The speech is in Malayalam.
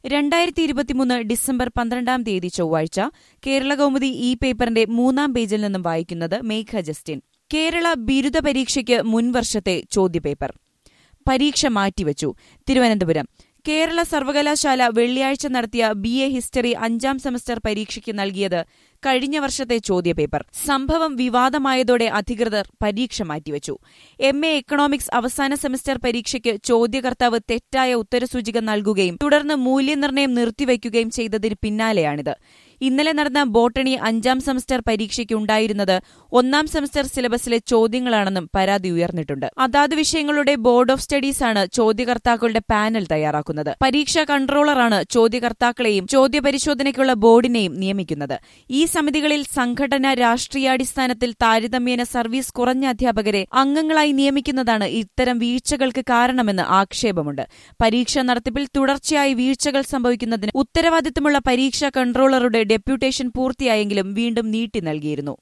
രണ്ടായിരത്തി ഇരുപത്തിമൂന്ന് ഡിസംബർ പന്ത്രണ്ടാം തീയതി ചൊവ്വാഴ്ച കേരള കൗമുദി ഇ പേപ്പറിന്റെ മൂന്നാം പേജിൽ നിന്നും വായിക്കുന്നത് മേഘ ജസ്റ്റിൻ കേരള ബിരുദ പരീക്ഷയ്ക്ക് മുൻവർഷത്തെ ചോദ്യപേപ്പർ പരീക്ഷ മാറ്റിവച്ചു തിരുവനന്തപുരം കേരള സർവകലാശാല വെള്ളിയാഴ്ച നടത്തിയ ബി എ ഹിസ്റ്ററി അഞ്ചാം സെമസ്റ്റർ പരീക്ഷയ്ക്ക് നൽകിയത് കഴിഞ്ഞ വർഷത്തെ ചോദ്യപേപ്പർ സംഭവം വിവാദമായതോടെ അധികൃതർ പരീക്ഷ മാറ്റിവച്ചു എം എ എക്കണോമിക്സ് അവസാന സെമസ്റ്റർ പരീക്ഷയ്ക്ക് ചോദ്യകർത്താവ് തെറ്റായ ഉത്തരസൂചിക നൽകുകയും തുടർന്ന് മൂല്യനിർണ്ണയം നിർത്തിവയ്ക്കുകയും ചെയ്തതിന് പിന്നാലെയാണിത് ഇന്നലെ നടന്ന ബോട്ടണി അഞ്ചാം സെമസ്റ്റർ പരീക്ഷയ്ക്ക് ഉണ്ടായിരുന്നത് ഒന്നാം സെമസ്റ്റർ സിലബസിലെ ചോദ്യങ്ങളാണെന്നും പരാതി ഉയർന്നിട്ടുണ്ട് അതാത് വിഷയങ്ങളുടെ ബോർഡ് ഓഫ് സ്റ്റഡീസാണ് ചോദ്യകർത്താക്കളുടെ പാനൽ തയ്യാറാക്കുന്നത് പരീക്ഷാ കൺട്രോളറാണ് ചോദ്യകർത്താക്കളെയും ചോദ്യപരിശോധനയ്ക്കുള്ള ബോർഡിനെയും നിയമിക്കുന്നത് ഈ സമിതികളിൽ സംഘടന രാഷ്ട്രീയാടിസ്ഥാനത്തിൽ താരതമ്യേന സർവീസ് കുറഞ്ഞ അധ്യാപകരെ അംഗങ്ങളായി നിയമിക്കുന്നതാണ് ഇത്തരം വീഴ്ചകൾക്ക് കാരണമെന്ന് ആക്ഷേപമുണ്ട് പരീക്ഷാ നടത്തിപ്പിൽ തുടർച്ചയായി വീഴ്ചകൾ സംഭവിക്കുന്നതിന് ഉത്തരവാദിത്തമുള്ള പരീക്ഷാ കൺട്രോളറുടെ ഡെപ്യൂട്ടേഷൻ പൂർത്തിയായെങ്കിലും വീണ്ടും നീട്ടി നൽകിയിരുന്നു